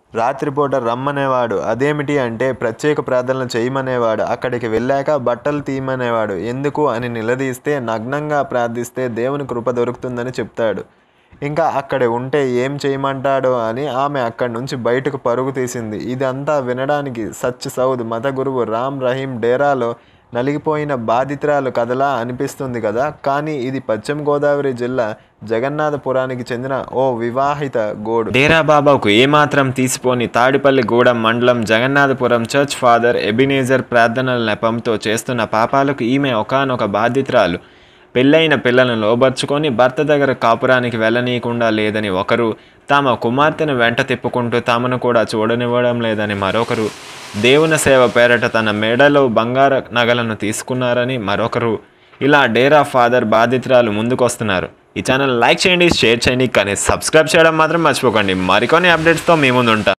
రాత్రిపూట రమ్మనేవాడు అదేమిటి అంటే ప్రత్యేక ప్రార్థనలు చేయమనేవాడు అక్కడికి వెళ్ళాక బట్టలు తీయమనేవాడు ఎందుకు అని నిలదీస్తే నగ్నంగా ప్రార్థిస్తే దేవుని కృప దొరుకుతుందని చెప్తాడు ఇంకా అక్కడ ఉంటే ఏం చేయమంటాడో అని ఆమె అక్కడి నుంచి బయటకు పరుగు తీసింది ఇదంతా వినడానికి సచ్ సౌద్ మత గురువు రామ్ రహీం డేరాలో నలిగిపోయిన బాధితురాలు కథలా అనిపిస్తుంది కదా కానీ ఇది పశ్చిమ గోదావరి జిల్లా జగన్నాథపురానికి చెందిన ఓ వివాహిత గోడు డేరా బాబాకు ఏమాత్రం తీసిపోని తాడిపల్లి గూడెం మండలం జగన్నాథపురం చర్చ్ ఫాదర్ ఎబినేజర్ ప్రార్థనల నెపంతో చేస్తున్న పాపాలకు ఈమె ఒకానొక బాధితురాలు పెళ్ళైన పిల్లలను లోబర్చుకొని భర్త దగ్గర కాపురానికి వెళ్ళనీయకుండా లేదని ఒకరు తమ కుమార్తెను వెంట తిప్పుకుంటూ తమను కూడా చూడనివ్వడం లేదని మరొకరు దేవుని సేవ పేరట తన మెడలో బంగార నగలను తీసుకున్నారని మరొకరు ఇలా డేరా ఫాదర్ బాధితురాలు ముందుకొస్తున్నారు ఈ ఛానల్ లైక్ చేయండి షేర్ చేయండి కానీ సబ్స్క్రైబ్ చేయడం మాత్రం మర్చిపోకండి మరికొన్ని అప్డేట్స్తో మీ ముందు ఉంటాం